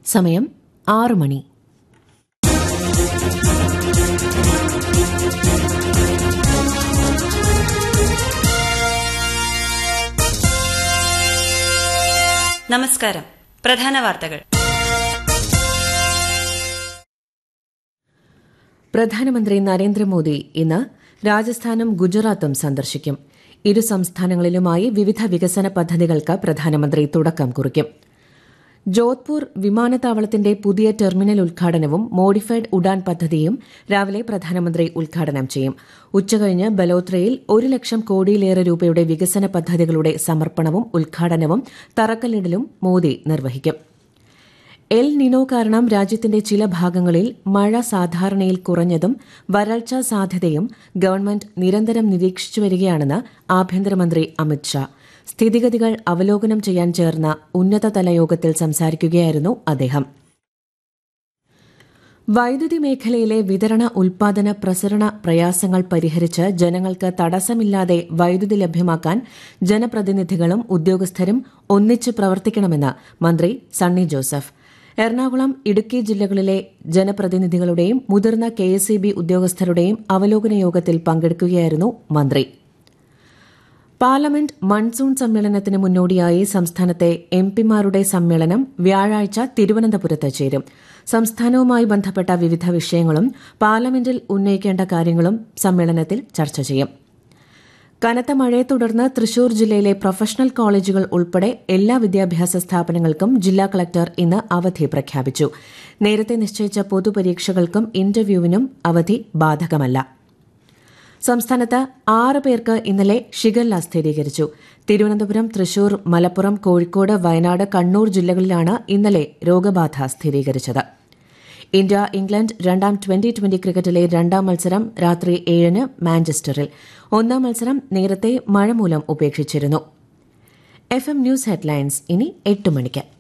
സമയം ആറ് മണി നമസ്കാരം പ്രധാന വാർത്തകൾ പ്രധാനമന്ത്രി നരേന്ദ്രമോദി ഇന്ന് രാജസ്ഥാനും ഗുജറാത്തും സന്ദർശിക്കും ഇരു സംസ്ഥാനങ്ങളിലുമായി വിവിധ വികസന പദ്ധതികൾക്ക് പ്രധാനമന്ത്രി തുടക്കം കുറിക്കും ജോധ്പൂർ വിമാനത്താവളത്തിന്റെ പുതിയ ടെർമിനൽ ഉദ്ഘാടനവും മോഡിഫൈഡ് ഉഡാൻ പദ്ധതിയും രാവിലെ പ്രധാനമന്ത്രി ഉദ്ഘാടനം ചെയ്യും ഉച്ചകഴിഞ്ഞ് ബലോത്രയിൽ ഒരു ലക്ഷം കോടിയിലേറെ രൂപയുടെ വികസന പദ്ധതികളുടെ സമർപ്പണവും ഉദ്ഘാടനവും തറക്കല്ലിടലും മോദി നിർവഹിക്കും എൽ നിനോ കാരണം രാജ്യത്തിന്റെ ചില ഭാഗങ്ങളിൽ മഴ സാധാരണയിൽ കുറഞ്ഞതും വരൾച്ച സാധ്യതയും ഗവൺമെന്റ് നിരന്തരം നിരീക്ഷിച്ചു വരികയാണെന്ന് ആഭ്യന്തരമന്ത്രി അമിത്ഷാ സ്ഥിതിഗതികൾ അവലോകനം ചെയ്യാൻ ചേർന്ന ഉന്നതതല യോഗത്തിൽ സംസാരിക്കുകയായിരുന്നു അദ്ദേഹം വൈദ്യുതി മേഖലയിലെ വിതരണ ഉൽപാദന പ്രസരണ പ്രയാസങ്ങൾ പരിഹരിച്ച് ജനങ്ങൾക്ക് തടസ്സമില്ലാതെ വൈദ്യുതി ലഭ്യമാക്കാൻ ജനപ്രതിനിധികളും ഉദ്യോഗസ്ഥരും ഒന്നിച്ച് പ്രവർത്തിക്കണമെന്ന് മന്ത്രി സണ്ണി ജോസഫ് എറണാകുളം ഇടുക്കി ജില്ലകളിലെ ജനപ്രതിനിധികളുടെയും മുതിർന്ന കെ ഉദ്യോഗസ്ഥരുടെയും അവലോകന യോഗത്തിൽ പങ്കെടുക്കുകയായിരുന്നു മന്ത്രി പാർലമെന്റ് മൺസൂൺ സമ്മേളനത്തിന് മുന്നോടിയായി സംസ്ഥാനത്തെ എം പിമാരുടെ സമ്മേളനം വ്യാഴാഴ്ച തിരുവനന്തപുരത്ത് ചേരും സംസ്ഥാനവുമായി ബന്ധപ്പെട്ട വിവിധ വിഷയങ്ങളും പാർലമെന്റിൽ ഉന്നയിക്കേണ്ട കാര്യങ്ങളും സമ്മേളനത്തിൽ ചർച്ച ചെയ്യും കനത്ത മഴയെ തുടർന്ന് തൃശൂർ ജില്ലയിലെ പ്രൊഫഷണൽ കോളേജുകൾ ഉൾപ്പെടെ എല്ലാ വിദ്യാഭ്യാസ സ്ഥാപനങ്ങൾക്കും ജില്ലാ കളക്ടർ ഇന്ന് അവധി പ്രഖ്യാപിച്ചു നേരത്തെ നിശ്ചയിച്ച പൊതുപരീക്ഷകൾക്കും ഇന്റർവ്യൂവിനും അവധി ബാധകമല്ല സംസ്ഥാനത്ത് ആറ് പേർക്ക് ഇന്നലെ ഷിഗല്ല സ്ഥിരീകരിച്ചു തിരുവനന്തപുരം തൃശൂർ മലപ്പുറം കോഴിക്കോട് വയനാട് കണ്ണൂർ ജില്ലകളിലാണ് ഇന്നലെ രോഗബാധ സ്ഥിരീകരിച്ചത് ഇന്ത്യ ഇംഗ്ലണ്ട് രണ്ടാം ട്വന്റി ട്വന്റി ക്രിക്കറ്റിലെ രണ്ടാം മത്സരം രാത്രി ഏഴിന് മാഞ്ചസ്റ്ററിൽ ഒന്നാം മത്സരം നേരത്തെ മഴ മൂലം ഉപേക്ഷിച്ചിരുന്നു എഫ് എം ന്യൂസ് ഹെഡ്ലൈൻസ് ഇനി എട്ട് മണിക്ക്